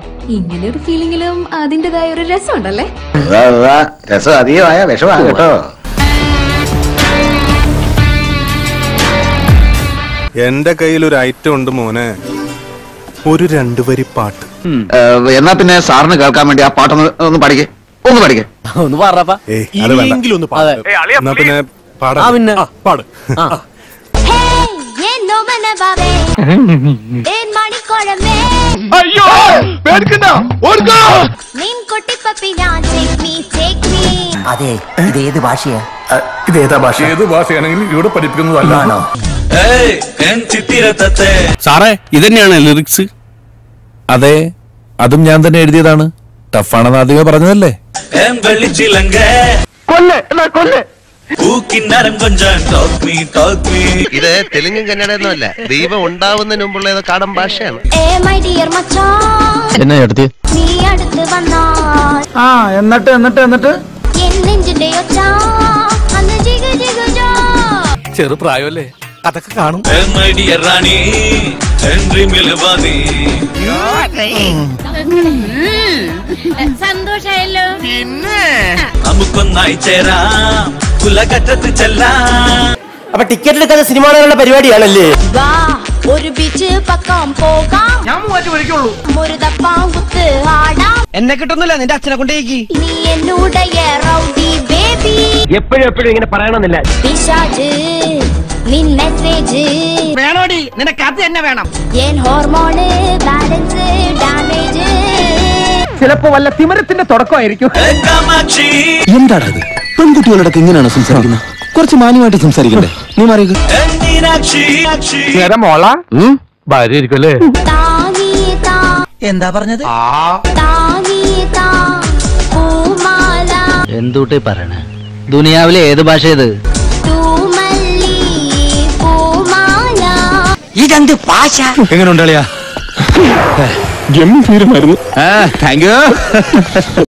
ഇങ്ങനെ ഒരു ഫീലിംഗിലും അതിൻ്റെതായ ഒരു രസമുണ്ടല്ലേ രസം അധികമായ വിഷമാണ് കേട്ടോ എന്റെ കയ്യിൽ ഒരു ഐറ്റം ഉണ്ട് മോനെ ഒരു രണ്ടു വരി പാട്ട് എന്നാ പിന്നെ സാറിന് കേൾക്കാൻ വേണ്ടി ആ പാട്ടൊന്ന് ഒന്ന് പഠിക്കേ ഒന്ന് പഠിക്കേ ഒന്ന് പറപ്പാ ഏയ് അത് വേണ്ട അതെ എന്നാ പിന്നെ പാടാ ആ, പിന്നെ. പാട് എന്നോ മനഭാവേ ഏൻ മണിക്കോഴമേ നിൻ കുട്ടിപ്പപ്പി ഞാൻ take me, take me. അതെ ഇത് ഏത് ഭാഷയാ ഏത് ഭാഷയാണെങ്കിലും ഇവിടെ പഠിപ്പിക്കുന്നതല്ല ആണോ സാറേ ഇതന്നെയാണ് ലിറിക്സ് അതെ അതും ഞാൻ തന്നെ എഴുതിയതാണ് ടഫാണെന്ന് ആദ്യമേ പറഞ്ഞതല്ലേ ഇത് തെലുങ്കും കന്നഡയൊന്നുമല്ല ദൈവം ഉണ്ടാവുന്നതിന് മുമ്പുള്ള ഏതോ കാടൻ ഭാഷയാണ് ഏ my dear മച്ചാൻ എന്നാ എടുത്തി നീ അടുത്ത് വന്നാൽ ആ എന്നിട്ട് എന്നിട്ട് എന്നിട്ട് എൻ നെഞ്ചിന്റെ ഒച്ച അന്ന് ജിഗ ജിഗ ജാ. ചെറുപ്രായമല്ലേ അതൊക്കെ കാണും സന്തോഷായല്ലോ നമുക്കൊന്നായി ചേരാം കുലകറ്റത്ത് ചെല്ലാം അപ്പൊ ടിക്കറ്റ് എടുക്കാതെ സിനിമ കാണാനുള്ള പരിപാടിയാണല്ലേ വാ ഒരു ബീച്ച് പക്കം പോകാം ഞാൻ മൂവാറ്റ് വിളിക്കുള്ളൂ ഒരു തപ്പാങ്കുത്ത് ആടാം എന്നെ കിട്ടുന്നില്ല നിന്റെ അച്ഛനെ കൊണ്ടേക്ക് നീ എന്നോടയ റൗഡി ബേബി എപ്പോഴും എപ്പോഴും ഇങ്ങനെ പറയണമെന്നില്ല പിശാജ് നിൻ മെസ്സേജ് വേണോടി നിനക്ക് അത് തന്നെ വേണം എൻ ഹോർമോണ് ബാലൻസ് ഡാമേജ് ചിലപ്പോ വല്ല തിമരത്തിന്റെ തുടക്കമായിരിക്കും കാമാക്ഷി എന്താടാ ഇത് പെൺകുട്ടികളോടൊക്കെ ഇങ്ങനെയാണോ സംസാരിക്കുന്നത് കുറച്ച് മാന്യമായിട്ട് സംസാരിക്കണ്ടേ നീ മാറിയത് മീനാക്ഷി മീനാക്ഷി. മോള ഭാര്യ ഇരിക്കുമല്ലേ താങ്ങി താ എന്താ പറഞ്ഞത് താങ്ങി താ പൂമാല എന്തൂട്ടി പറയണേ ദുനിയാവിലെ ഏത് ഭാഷ ഇത് തൂമല്ലി പൂമാല ഇതെന്ത് ഭാഷ എങ്ങനെ ഉണ്ടാളിയാ ഗംഭീരമായിരുന്നു താങ്ക് യു